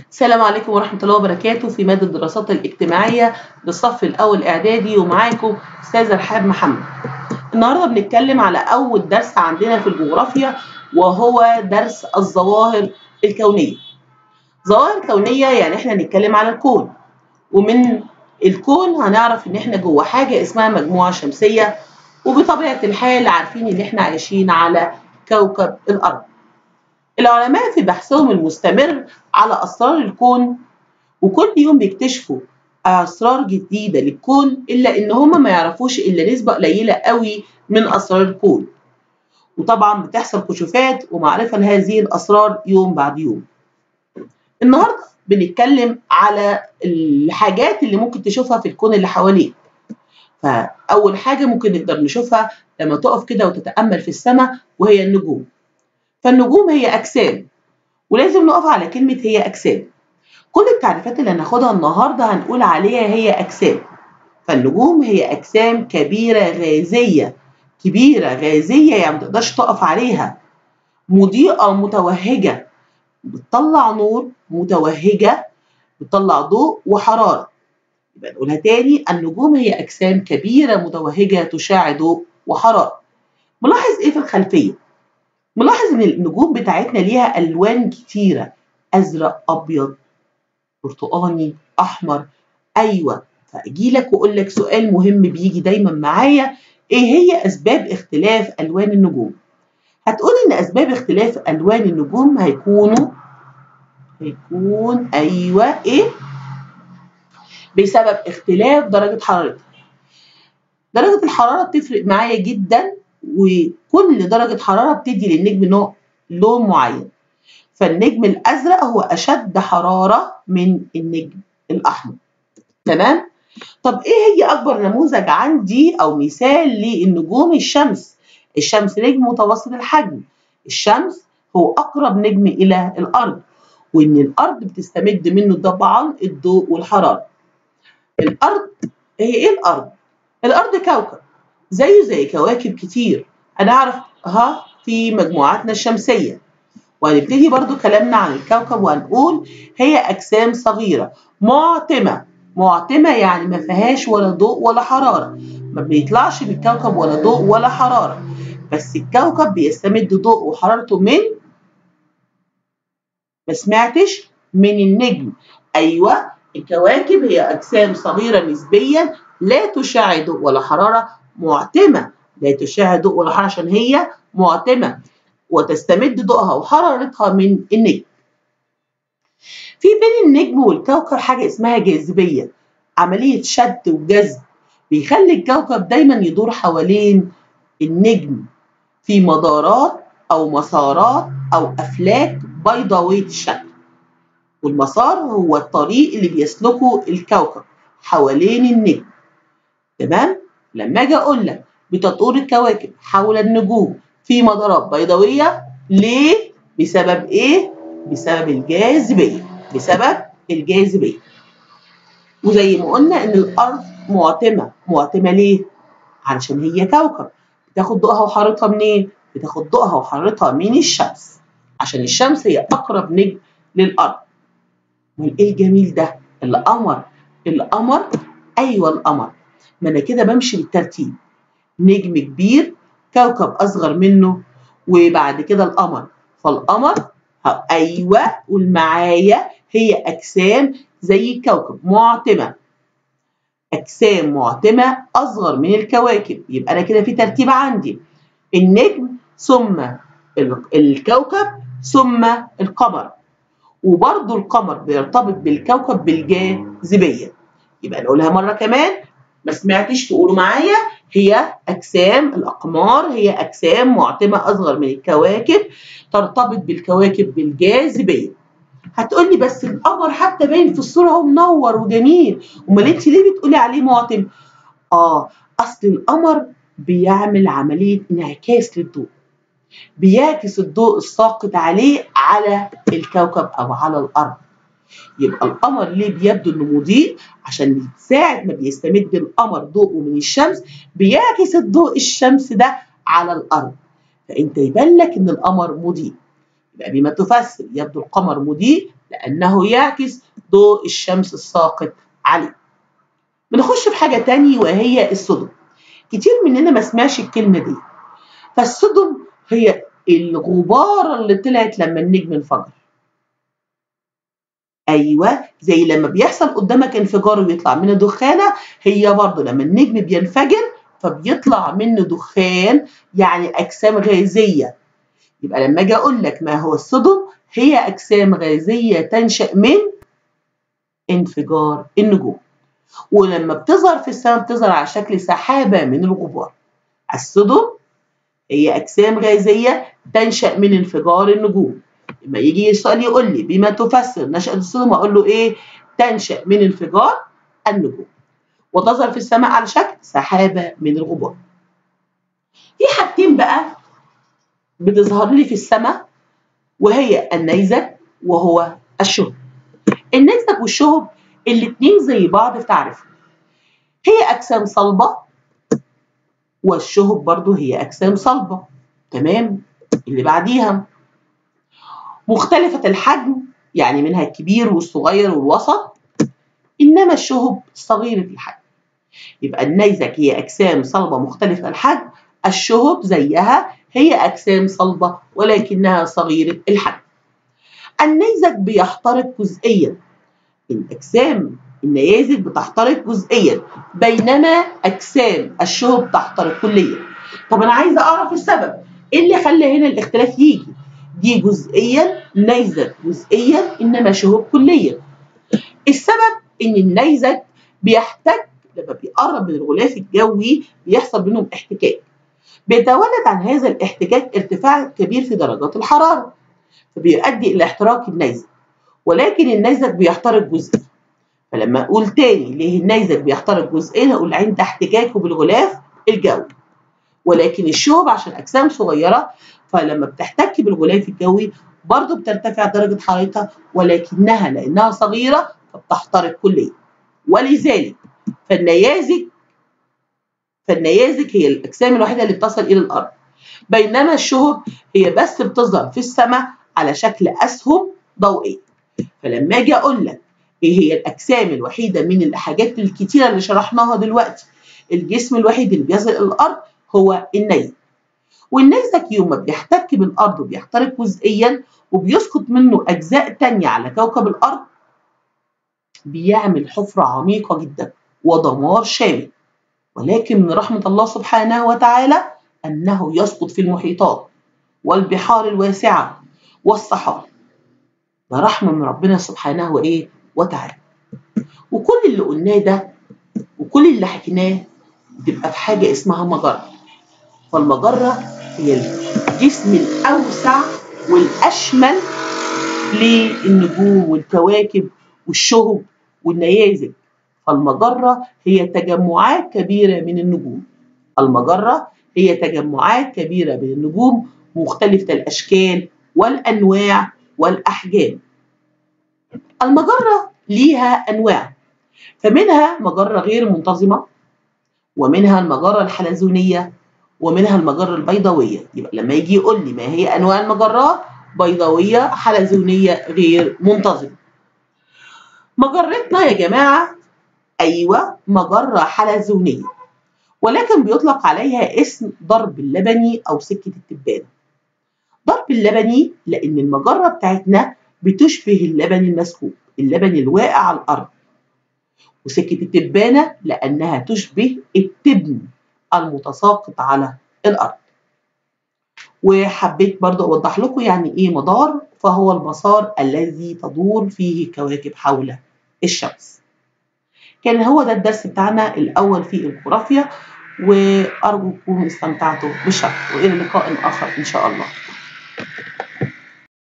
السلام عليكم ورحمة الله وبركاته في مادة الدراسات الاجتماعية للصف الأول إعدادي ومعاكم أستاذة رحاب محمد. النهاردة بنتكلم على أول درس عندنا في الجغرافيا وهو درس الظواهر الكونية. ظواهر كونية يعني إحنا هنتكلم على الكون ومن الكون هنعرف إن إحنا جوه حاجة اسمها مجموعة شمسية وبطبيعة الحال عارفين إن إحنا عايشين على كوكب الأرض. العلماء في بحثهم المستمر على أسرار الكون وكل يوم بيكتشفوا أسرار جديدة للكون إلا إن هما ما يعرفوش إلا نسبة قليلة قوي من أسرار الكون وطبعا بتحصل كشوفات ومعرفة لهذه الأسرار يوم بعد يوم النهاردة بنتكلم على الحاجات اللي ممكن تشوفها في الكون اللي حواليك فأول حاجة ممكن نقدر نشوفها لما تقف كده وتتأمل في السماء وهي النجوم فالنجوم هي أجسام ولازم نقف على كلمة هي أجسام كل التعريفات اللي هناخدها النهاردة هنقول عليها هي أجسام فالنجوم هي أجسام كبيرة غازية كبيرة غازية يعني ما تقدرش تقف عليها مضيئة متوهجة بتطلع نور متوهجة بتطلع ضوء وحرارة يبقى نقولها تاني النجوم هي أجسام كبيرة متوهجة تشع ضوء وحرارة ملاحظ إيه في الخلفية؟ ملاحظ ان النجوم بتاعتنا ليها الوان كتيره ازرق ابيض برتقاني احمر ايوه فاجي لك واقول لك سؤال مهم بيجي دايما معايا ايه هي اسباب اختلاف الوان النجوم هتقول ان اسباب اختلاف الوان النجوم هيكونوا هيكون ايوه ايه بسبب اختلاف درجه حرارتها درجه الحراره بتفرق معايا جدا وكل درجة حرارة بتدي للنجم نوع لون معين فالنجم الأزرق هو أشد حرارة من النجم الأحمر تمام؟ طب إيه هي أكبر نموذج عندي أو مثال للنجوم الشمس الشمس نجم متوسط الحجم الشمس هو أقرب نجم إلى الأرض وإن الأرض بتستمد منه طبعا الضوء والحرارة الأرض هي إيه الأرض؟ الأرض كوكب زيه زي كواكب كتير هنعرفها في مجموعاتنا الشمسية وهنبتدي برضو كلامنا عن الكوكب وهنقول هي أجسام صغيرة معتمة معتمة يعني ما فيهاش ولا ضوء ولا حرارة ما بيطلعش من الكوكب ولا ضوء ولا حرارة بس الكوكب بيستمد ضوء وحرارته من ما سمعتش من النجم أيوة الكواكب هي أجسام صغيرة نسبيا لا تشع ضوء ولا حرارة معتمة لا تشع ضوء ولا حرارة عشان هي معتمة وتستمد ضوءها وحرارتها من النجم في بين النجم والكوكب حاجة اسمها جاذبية عملية شد وجذب بيخلي الكوكب دايما يدور حوالين النجم في مدارات أو مسارات أو أفلاك بيضاوية الشكل والمسار هو الطريق اللي بيسلكه الكوكب حوالين النجم تمام؟ لما اجي اقول لك بتدور الكواكب حول النجوم في مدارات بيضاويه ليه؟ بسبب ايه؟ بسبب الجاذبيه بسبب الجاذبيه وزي ما قلنا ان الارض معتمه معتمه ليه؟ علشان هي كوكب بتاخد ضوءها وحرارتها منين؟ بتاخد ضوءها وحرارتها من الشمس عشان الشمس هي اقرب نجم للارض امال ايه الجميل ده؟ القمر القمر ايوه القمر ما انا كده بمشي بالترتيب نجم كبير كوكب اصغر منه وبعد كده القمر فالقمر ايوه قول معايا هي اجسام زي الكوكب معتمه اجسام معتمه اصغر من الكواكب يبقى انا كده في ترتيب عندي النجم ثم الكوكب ثم القمر وبرضه القمر بيرتبط بالكوكب بالجاذبيه يبقى نقولها مره كمان ما سمعتش تقولوا معايا هي أجسام الأقمار هي أجسام معتمة أصغر من الكواكب ترتبط بالكواكب بالجاذبية هتقولي بس القمر حتى باين في الصورة هو منور وجميل أمال أنت ليه بتقولي عليه معتم؟ آه أصل القمر بيعمل عملية انعكاس للضوء بيعكس الضوء الساقط عليه على الكوكب أو على الأرض يبقى القمر ليه بيبدو انه مضيء عشان ساعة ما بيستمد القمر ضوءه من الشمس بيعكس الضوء الشمس ده على الارض فانت يبان لك ان القمر مضيء يبقى بما تفسر يبدو القمر مضيء لأنه يعكس ضوء الشمس الساقط عليه بنخش في حاجة تانية وهي الصدم كتير مننا ما سمعش الكلمة دي فالصدم هي الغبارة اللي طلعت لما النجم انفجر ايوه زي لما بيحصل قدامك انفجار ويطلع منه دخانه هي برضه لما النجم بينفجر فبيطلع منه دخان يعني اجسام غازيه يبقى لما اجي اقول لك ما هو الصدم هي اجسام غازيه تنشا من انفجار النجوم ولما بتظهر في السماء بتظهر على شكل سحابه من الغبار الصدم هي اجسام غازيه تنشا من انفجار النجوم لما يجي السؤال يقول لي بما تفسر نشأة الصدم أقول له إيه؟ تنشأ من انفجار النجوم وتظهر في السماء على شكل سحابة من الغبار. في حاجتين بقى بتظهر لي في السماء وهي النيزك وهو الشهب. النيزك والشهب الاتنين زي بعض في تعريفهم. هي أجسام صلبة والشهب برضو هي أجسام صلبة. تمام؟ اللي بعديها مختلفة الحجم يعني منها الكبير والصغير والوسط إنما الشهب صغيرة الحجم يبقى النيزك هي أجسام صلبة مختلفة الحجم الشهب زيها هي أجسام صلبة ولكنها صغيرة الحجم النيزك بيحترق جزئيا الأجسام النيازك بتحترق جزئيا بينما أجسام الشهب تحترق كليا طب أنا عايزة أعرف السبب إيه اللي خلى هنا الاختلاف يجي دي جزئيا نيزك جزئيا انما شهوب كليا السبب ان النيزك بيحتاج لما بيقرب من الغلاف الجوي بيحصل بينهم احتكاك بيتولد عن هذا الاحتكاك ارتفاع كبير في درجات الحراره فبيؤدي الى احتراق النيزك ولكن النيزك بيحترق جزئيا فلما اقول تاني ليه النيزك بيحترق جزئيا هقول عند احتكاكه بالغلاف الجوي ولكن الشهب عشان اجسام صغيره فلما بتحتك بالغلاف الجوي برضه بترتفع درجة حرارتها ولكنها لأنها صغيرة فبتحترق كليا ولذلك فالنيازك فالنيازك هي الأجسام الوحيدة اللي بتصل إلى الأرض بينما الشهب هي بس بتظهر في السماء على شكل أسهم ضوئية فلما أجي أقول لك إيه هي الأجسام الوحيدة من الحاجات الكتيرة اللي شرحناها دلوقتي الجسم الوحيد اللي بيصل إلى الأرض هو النيزك والنيزك يوم ما بيحتك بالأرض وبيحترق جزئيا وبيسقط منه أجزاء تانية على كوكب الأرض بيعمل حفرة عميقة جدا ودمار شامل ولكن من رحمة الله سبحانه وتعالى أنه يسقط في المحيطات والبحار الواسعة والصحاري ده رحمة من ربنا سبحانه وإيه وتعالى وكل اللي قلناه ده وكل اللي حكيناه بتبقى في حاجة اسمها مجرة فالمجرة هي الجسم الأوسع والأشمل للنجوم والكواكب والشهب والنيازك فالمجرة هي تجمعات كبيرة من النجوم المجرة هي تجمعات كبيرة من النجوم مختلفة الأشكال والأنواع والأحجام المجرة ليها أنواع فمنها مجرة غير منتظمة ومنها المجرة الحلزونية ومنها المجرة البيضاوية يبقى لما يجي يقول لي ما هي أنواع المجرات بيضاوية حلزونية غير منتظمة مجرتنا يا جماعة أيوة مجرة حلزونية ولكن بيطلق عليها اسم ضرب اللبني أو سكة التبانة ضرب اللبني لأن المجرة بتاعتنا بتشبه اللبن المسكوب اللبن الواقع على الأرض وسكة التبانة لأنها تشبه التبن المتساقط على الأرض وحبيت برضو أوضح لكم يعني إيه مدار فهو المسار الذي تدور فيه الكواكب حول الشمس كان هو ده الدرس بتاعنا الأول في الجغرافيا وأرجو تكونوا استمتعتوا بالشرح وإلى لقاء آخر إن شاء الله